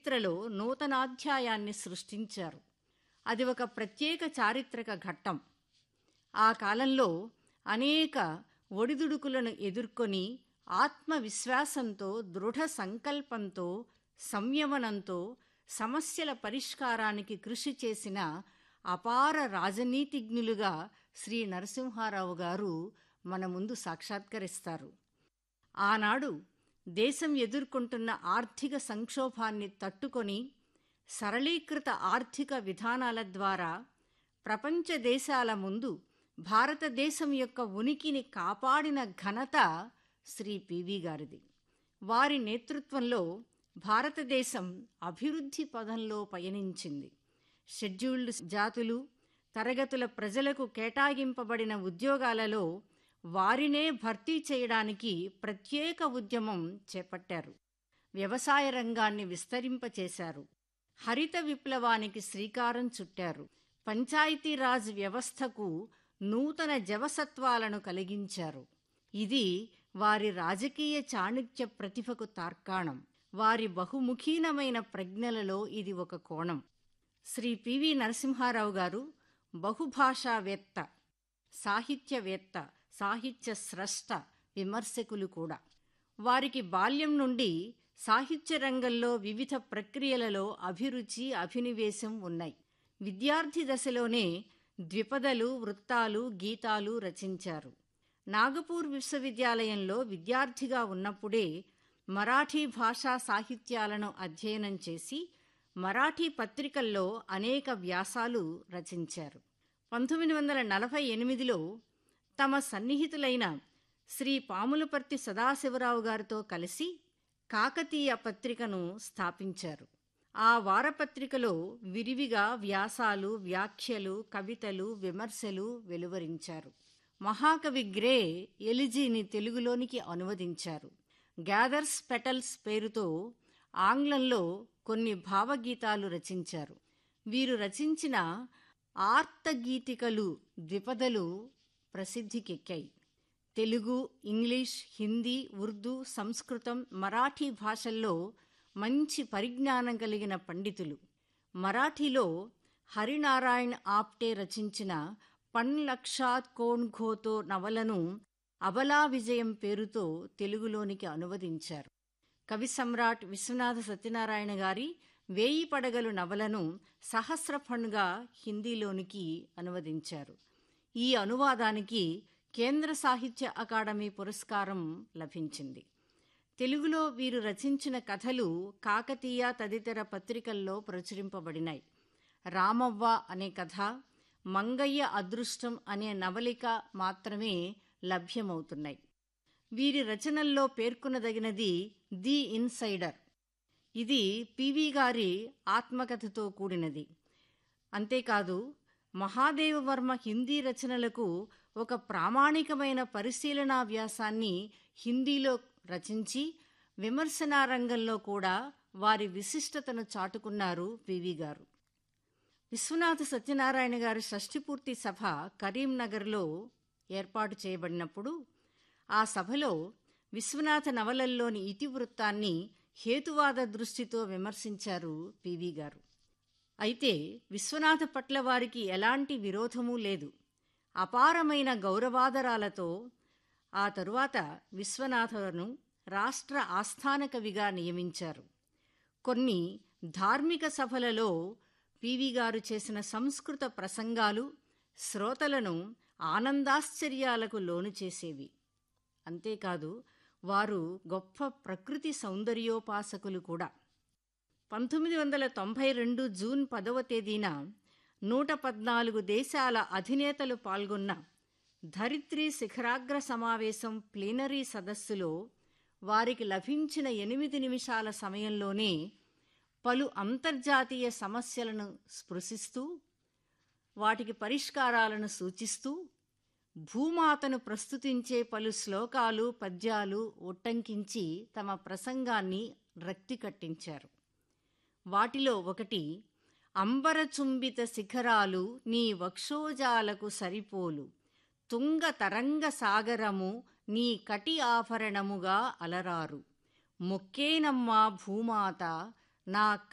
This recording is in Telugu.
చరిత్రలో నూతనాధ్యాయాన్ని సృష్టించారు అది ఒక ప్రత్యేక చారిత్రక ఘట్టం ఆ కాలంలో అనేక ఒడిదుడుకులను ఎదుర్కొని ఆత్మవిశ్వాసంతో దృఢ సంకల్పంతో సంయమనంతో సమస్యల పరిష్కారానికి కృషి చేసిన అపార రాజనీతిజ్ఞులుగా శ్రీ నరసింహారావు గారు మన ముందు సాక్షాత్కరిస్తారు ఆనాడు దేశం ఎదుర్కొంటున్న ఆర్థిక సంక్షోభాన్ని తట్టుకొని సరళీకృత ఆర్థిక విధానాల ద్వారా ప్రపంచ దేశాల ముందు భారతదేశం యొక్క ఉనికిని కాపాడిన ఘనత శ్రీ పివి గారిది వారి నేతృత్వంలో భారతదేశం అభివృద్ధి పదంలో పయనించింది షెడ్యూల్డ్ జాతులు తరగతుల ప్రజలకు కేటాయింపబడిన ఉద్యోగాలలో వారినే భర్తీ చేయడానికి ప్రత్యేక ఉద్యమం చేపట్టారు వ్యవసాయ రంగాన్ని విస్తరింపచేశారు హరిత విప్లవానికి శ్రీకారం చుట్టారు పంచాయతీరాజ్ వ్యవస్థకు నూతన జవసత్వాలను కలిగించారు ఇది వారి రాజకీయ చాణుక్య ప్రతిభకు తార్కాణం వారి బహుముఖీనమైన ప్రజ్ఞలలో ఇది ఒక కోణం శ్రీ పివి నరసింహారావు గారు బహుభాషావేత్త సాహిత్యవేత్త సాహిత్య స్రష్ట విమర్శకులు కూడా వారికి బాల్యం నుండి సాహిత్య రంగంలో వివిధ ప్రక్రియలలో అభిరుచి అభినివేశం ఉన్నాయి విద్యార్థి దశలోనే ద్విపదలు వృత్తాలు గీతాలు రచించారు నాగపూర్ విశ్వవిద్యాలయంలో విద్యార్థిగా ఉన్నప్పుడే మరాఠీ భాషా సాహిత్యాలను అధ్యయనం చేసి మరాఠీ పత్రికల్లో అనేక వ్యాసాలు రచించారు పంతొమ్మిది వందల నలభై ఎనిమిదిలో తమ సన్నిహితులైన శ్రీ పాములపర్తి సదాశివరావు గారితో కలిసి కాకతీయ పత్రికను స్థాపించారు ఆ వారపత్రికలో విరివిగా వ్యాసాలు వ్యాఖ్యలు కవితలు విమర్శలు వెలువరించారు మహాకవి గ్రే ఎలిజీని తెలుగులోనికి అనువదించారు గ్యాదర్స్ పెటల్స్ పేరుతో ఆంగ్లంలో కొన్ని భావగీతాలు రచించారు వీరు రచించిన ఆర్తగీతికలు ద్విపదలు ప్రసిద్ధికెక్కాయి తెలుగు ఇంగ్లీష్ హిందీ ఉర్దూ సంస్కృతం మరాఠీ భాషల్లో మంచి పరిజ్ఞానం కలిగిన పండితులు మరాఠీలో హరినారాయణ్ ఆప్టే రచించిన పన్ లక్షాత్ కోణ్ ఘోతో నవలను అబలా విజయం పేరుతో తెలుగులోనికి అనువదించారు కవి సమ్రాట్ విశ్వనాథ సత్యనారాయణ గారి వేయి పడగలు నవలను సహస్రఫణ్గా హిందీలోనికి అనువదించారు ఈ అనువాదానికి కేంద్ర సాహిత్య అకాడమీ పురస్కారం లభించింది తెలుగులో వీరు రచించిన కథలు కాకతీయ తదితర పత్రికల్లో ప్రచురింపబడినాయి రామవ్వ అనే కథ మంగయ్య అదృష్టం అనే నవలిక మాత్రమే లభ్యమవుతున్నాయి వీరి రచనల్లో పేర్కొనదగినది ది ఇన్సైడర్ ఇది పివి గారి ఆత్మకథతో కూడినది అంతేకాదు మహాదేవవర్మ హిందీ రచనలకు ఒక ప్రామాణికమైన పరిశీలనా వ్యాసాన్ని హిందీలో రచించి విమర్శనా రంగంలో కూడా వారి విశిష్టతను చాటుకున్నారు పివి గారు విశ్వనాథ సత్యనారాయణ గారి షష్ఠిపూర్తి సభ కరీంనగర్లో ఏర్పాటు చేయబడినప్పుడు ఆ సభలో విశ్వనాథ నవలల్లోని ఇతివృత్తాన్ని హేతువాద దృష్టితో విమర్శించారు పివి గారు అయితే విశ్వనాథ పట్ల వారికి ఎలాంటి విరోధమూ లేదు అపారమైన గౌరవాదరాలతో ఆ తరువాత విశ్వనాథను రాష్ట్ర ఆస్థాన కవిగా నియమించారు కొన్ని ధార్మిక సభలలో పివి గారు చేసిన సంస్కృత ప్రసంగాలు శ్రోతలను ఆనందాశ్చర్యాలకు లోను చేసేవి అంతేకాదు వారు గొప్ప ప్రకృతి సౌందర్యోపాసకులు కూడా పంతొమ్మిది వందల తొంభై రెండు జూన్ పదవ తేదీన నూట పద్నాలుగు దేశాల అధినేతలు పాల్గొన్న ధరిత్రి శిఖరాగ్ర సమావేశం ప్లీనరీ సదస్సులో వారికి లభించిన ఎనిమిది నిమిషాల సమయంలోనే పలు అంతర్జాతీయ సమస్యలను స్పృశిస్తూ వాటికి పరిష్కారాలను సూచిస్తూ భూమాతను ప్రస్తుతించే పలు శ్లోకాలు పద్యాలు ఉట్టంకించి తమ ప్రసంగాన్ని రక్తి కట్టించారు వాటిలో ఒకటి అంబరచుంబిత శిఖరాలు నీ వక్షోజాలకు సరిపోలు తుంగ తరంగ సాగరము నీ కటి ఆభరణముగా అలరారు మొక్కేనమ్మా భూమాత నా